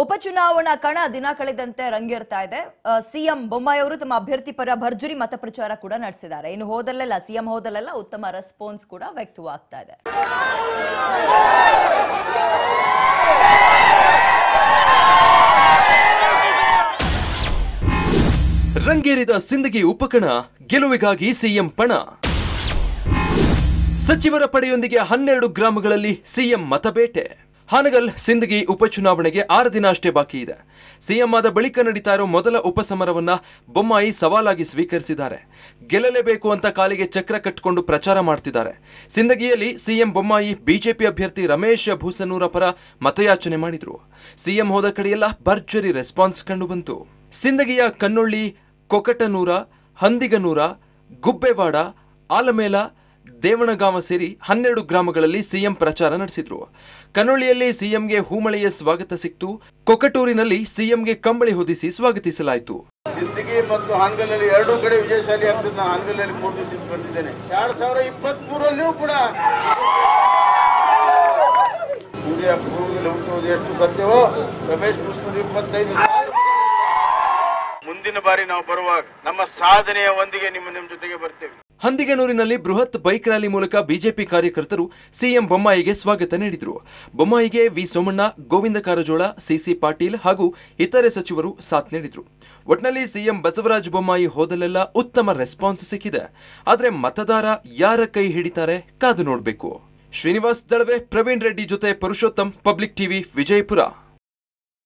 ಉಪಚುನಾವಣಾ ಕಣ ದಿನ ಕಳೆದಂತೆ ರಂಗೇರ್ತಾ ಇದೆ ಸಿಎಂ ಬೊಮ್ಮಾಯಿ ಅವರು ತಮ್ಮ ಅಭ್ಯರ್ಥಿ ಪರ ಭರ್ಜರಿ ಮತ ಪ್ರಚಾರ ಕೂಡ ನಡೆಸಿದ್ದಾರೆ ಇನ್ನು ಹೋದಲ್ಲೆಲ್ಲ ಸಿಎಂ ಹೋದಲ್ಲೆಲ್ಲ ಉತ್ತಮ ರೆಸ್ಪಾನ್ಸ್ ಕೂಡ ವ್ಯಕ್ತವಾಗ್ತಾ ಇದೆ ರಂಗೇರಿದ ಸಿಂದಗಿ ಉಪಕಣ ಗೆಲುವಿಗಾಗಿ ಸಿಎಂ ಪಣ ಸಚಿವರ ಪಡೆಯೊಂದಿಗೆ ಹನ್ನೆರಡು ಗ್ರಾಮಗಳಲ್ಲಿ ಸಿಎಂ ಮತಬೇಟೆ ಹಾನಗಲ್ ಸಿಂದಗಿ ಉಪಚುನಾವಣೆಗೆ ಆರು ದಿನ ಅಷ್ಟೇ ಬಾಕಿ ಇದೆ ಸಿಎಂ ಆದ ಬಳಿಕ ನಡೀತಾ ಇರೋ ಮೊದಲ ಉಪಸಮರವನ್ನ ಬೊಮ್ಮಾಯಿ ಸವಾಲಾಗಿ ಸ್ವೀಕರಿಸಿದ್ದಾರೆ ಗೆಲ್ಲಲೇಬೇಕು ಅಂತ ಕಾಲಿಗೆ ಚಕ್ರ ಕಟ್ಟಿಕೊಂಡು ಪ್ರಚಾರ ಮಾಡ್ತಿದ್ದಾರೆ ಸಿಂದಗಿಯಲ್ಲಿ ಸಿಎಂ ಬೊಮ್ಮಾಯಿ ಬಿಜೆಪಿ ಅಭ್ಯರ್ಥಿ ರಮೇಶ್ ಭೂಸನೂರ ಪರ ಮತಯಾಚನೆ ಮಾಡಿದ್ರು ಸಿಎಂ ಹೋದ ಕಡೆಯೆಲ್ಲ ಭರ್ಜರಿ ರೆಸ್ಪಾನ್ಸ್ ಕಂಡು ಬಂತು ಸಿಂದಗಿಯ ಕನ್ನೊಳ್ಳಿ ಕೊಕಟನೂರ ಹಂದಿಗನೂರ ಗುಬ್ಬೆವಾಡ ಆಲಮೇಲ ದೇವಣಗಾಮ ಸೇರಿ ಹನ್ನೆರಡು ಗ್ರಾಮಗಳಲ್ಲಿ ಸಿಎಂ ಪ್ರಚಾರ ನಡೆಸಿದ್ರು ಕನ್ನೊಳ್ಳಿಯಲ್ಲಿ ಸಿಎಂಗೆ ಹೂಮಳೆಯ ಸ್ವಾಗತ ಸಿಕ್ತು ಕೊಕಟೂರಿನಲ್ಲಿ ಸಿಎಂಗೆ ಕಂಬಳಿ ಹೊದಿಸಿ ಸ್ವಾಗತಿಸಲಾಯಿತು ಸಿಂದಗಿ ಮತ್ತು ಹಾನಗಲ್ಲಲ್ಲಿ ಎರಡೂ ಕಡೆ ವಿಜಯಶಾಲಿ ಆಗ್ತದೆ ನಾನು ಹಾನಗಲ್ಲಲ್ಲಿ ಮೂರು ದಿವಸ ಬಂದಿದ್ದೇನೆ ಎರಡ್ ಸಾವಿರ ಇಪ್ಪತ್ತ್ ಮೂರಲ್ಲಿಯೂ ಕೂಡ ಸೂರ್ಯ ಪೂರ್ವದಲ್ಲಿ ಹುಟ್ಟುವುದು ಎಷ್ಟು ಸತ್ಯವೋ ರಮೇಶ್ ಕೃಷ್ಣ ಇಪ್ಪತ್ತೈದು ಮುಂದಿನ ಬಾರಿ ನಾವು ಬರುವಾಗ ನಮ್ಮ ಸಾಧನೆಯ ಒಂದಿಗೆ ನಿಮ್ಮ ನಿಮ್ಮ ಜೊತೆಗೆ ಬರ್ತೇವೆ ಹಂದಿಗನೂರಿನಲ್ಲಿ ಬೃಹತ್ ಬೈಕ್ ರ್ಯಾಲಿ ಮೂಲಕ ಬಿಜೆಪಿ ಕಾರ್ಯಕರ್ತರು ಸಿಎಂ ಬೊಮ್ಮಾಯಿಗೆ ಸ್ವಾಗತ ನೀಡಿದರು ಬೊಮ್ಮಾಯಿಗೆ ವಿ ಸೋಮಣ್ಣ ಗೋವಿಂದ ಕಾರಜೋಳ ಸಿಸಿ ಪಾಟೀಲ್ ಹಾಗೂ ಇತರೆ ಸಚಿವರು ಸಾಥ್ ನೀಡಿದ್ರು ಒಟ್ನಲ್ಲಿ ಸಿಎಂ ಬಸವರಾಜ ಬೊಮ್ಮಾಯಿ ಹೋದಲ್ಲೆಲ್ಲ ಉತ್ತಮ ರೆಸ್ಪಾನ್ಸ್ ಸಿಕ್ಕಿದೆ ಆದ್ರೆ ಮತದಾರ ಯಾರ ಕೈ ಹಿಡಿತಾರೆ ಕಾದು ನೋಡಬೇಕು ಶ್ರೀನಿವಾಸ್ ದಳವೆ ಪ್ರವೀಣ್ ರೆಡ್ಡಿ ಜೊತೆ ಪುರುಷೋತ್ತಮ್ ಪಬ್ಲಿಕ್ ಟಿವಿ ವಿಜಯಪುರ